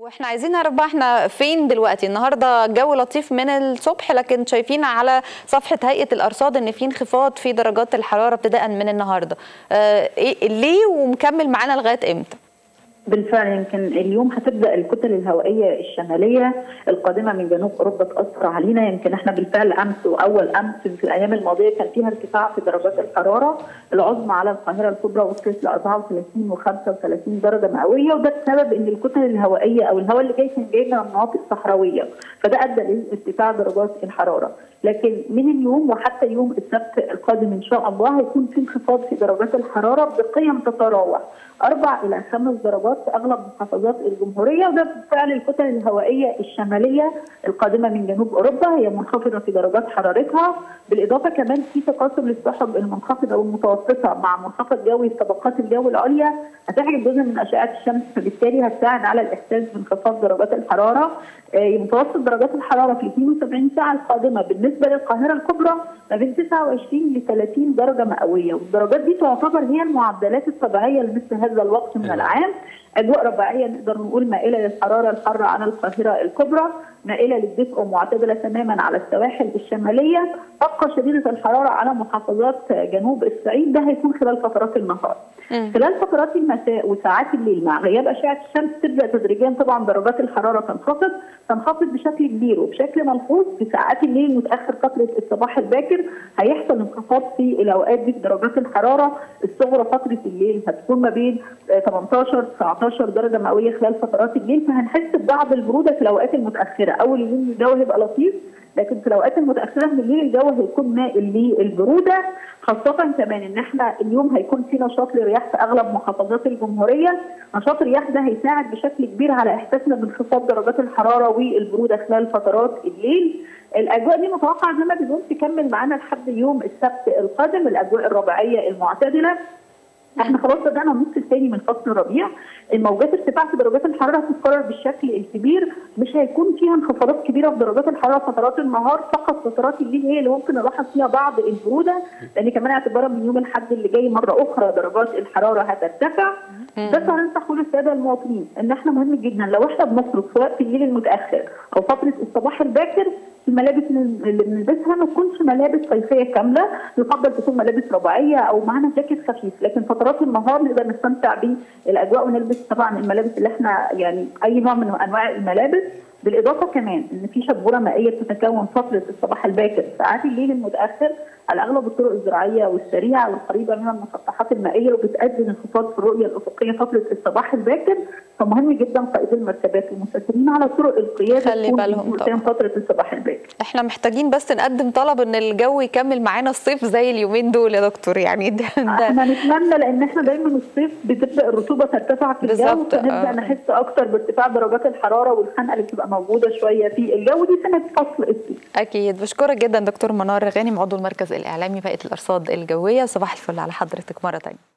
واحنا عايزين نعرف بقى احنا فين دلوقتي النهارده جو لطيف من الصبح لكن شايفين على صفحه هيئه الارصاد ان في انخفاض في درجات الحراره ابتداء من النهارده اه إيه ليه ومكمل معانا لغايه امتى بالفعل يمكن اليوم هتبدا الكتل الهوائيه الشماليه القادمه من جنوب اوروبا تاثر علينا يمكن احنا بالفعل امس واول امس في الايام الماضيه كان فيها ارتفاع في درجات الحراره العظمى على القاهره الكبرى وصلت ل 34 و35 درجه مئويه وده بسبب ان الكتل الهوائيه او الهواء اللي جاي كان جاي من المناطق الصحراويه فده ادى لارتفاع درجات الحراره لكن من اليوم وحتى يوم السبت القادم ان شاء الله هيكون في انخفاض في درجات الحراره بقيم تتراوح اربع الى خمس درجات في اغلب محافظات الجمهوريه وده بالفعل الكتل الهوائيه الشماليه القادمه من جنوب اوروبا هي منخفضه في درجات حرارتها بالاضافه كمان في تقاسم للسحب المنخفضه والمتوسطه مع منخفض جوي في طبقات الجو العليا هتحجب جزء من اشعه الشمس فبالتالي هتساعد على الاحساس بانخفاض درجات الحراره متوسط درجات الحراره في 72 ساعه القادمه بالنسبه للقاهره الكبرى ما بين 29 ل 30 درجه مئويه والدرجات دي تعتبر هي المعدلات الطبيعيه لمثل هذا الوقت من العام اجواء رباعيه نقدر نقول مائله للحراره الحاره على القاهره الكبرى مائله للدفء ومعتدله تماما على السواحل الشماليه تبقى شديده الحراره على محافظات جنوب الصعيد ده هيكون خلال فترات النهار م. خلال فترات المساء وساعات الليل مع غياب اشعه الشمس تبدا تدريجيا طبعا درجات الحراره تنخفض تنخفض بشكل كبير وبشكل ملحوظ في ساعات الليل متاخر فتره الصباح الباكر هيحصل انخفاض في الاوقات دي في درجات الحراره الصغرى فتره الليل هتكون ما بين 18 19 درجه مئويه خلال فترات الليل فهنحس ببعض البروده في الاوقات المتاخره اول يوم الجو هيبقى لطيف لكن في الاوقات المتاخره من الليل الجو هيكون مائل للبروده خاصه كمان ان احنا اليوم هيكون في نشاط لرياح في اغلب محافظات الجمهوريه نشاط الرياح ده هيساعد بشكل كبير على احساسنا بانخفاض درجات الحراره والبروده خلال فترات الليل الاجواء دي متوقع زي ما بنقول تكمل معانا لحد يوم السبت القادم الاجواء الربيعيه المعتدله احنا خلاص بدانا النص الثاني من فصل الربيع الموجات ارتفاع في درجات الحراره هتتكرر بالشكل الكبير مش هيكون فيها انخفاضات كبيره في درجات الحراره فترات النهار فقط فترات الليل هي اللي ممكن نلاحظ فيها بعض البروده لان كمان اعتبارا من يوم الاحد اللي جاي مره اخرى درجات الحراره هترتفع بس هننصح كل الساده المواطنين ان احنا مهم جدا لو احنا بنخرج سواء في الليل المتاخر او فتره الصباح الباكر الملابس اللي بنلبسها ما تكونش ملابس صيفيه كامله يفضل تكون ملابس رباعيه او معانا جاكيت خفيف لكن فترات النهار نقدر نستمتع بالاجواء ونلبس طبعا الملابس اللي احنا يعني اي نوع من انواع الملابس بالاضافه كمان ان في شبوره مائيه بتتكون فتره الصباح الباكر ساعات الليل المتاخر على اغلب الطرق الزراعيه والسريعه والقريبه من المسطحات المائيه وبتؤدي لانخفاض في الرؤيه الافقيه فتره الصباح الباكر فمهم جدا قائدي المركبات والمسافرين على طرق القياده خلي بالهم طبعا فتره الصباح الباكر احنا محتاجين بس نقدم طلب ان الجو يكمل معانا الصيف زي اليومين دول يا دكتور يعني ده, ده احنا نتمنى لان احنا دايما الصيف بتبدا الرطوبه ترتفع في الجو فنبدا آه. نحس اكتر بارتفاع درجات الحراره والخنقه اللي بتبقى موجوده شويه في الجو دي سنه فصل الصيف اكيد بشكرك جدا دكتور منار غانم عضو المركز الاعلامي بهيئه الارصاد الجويه صباح الفل على حضرتك مره ثانيه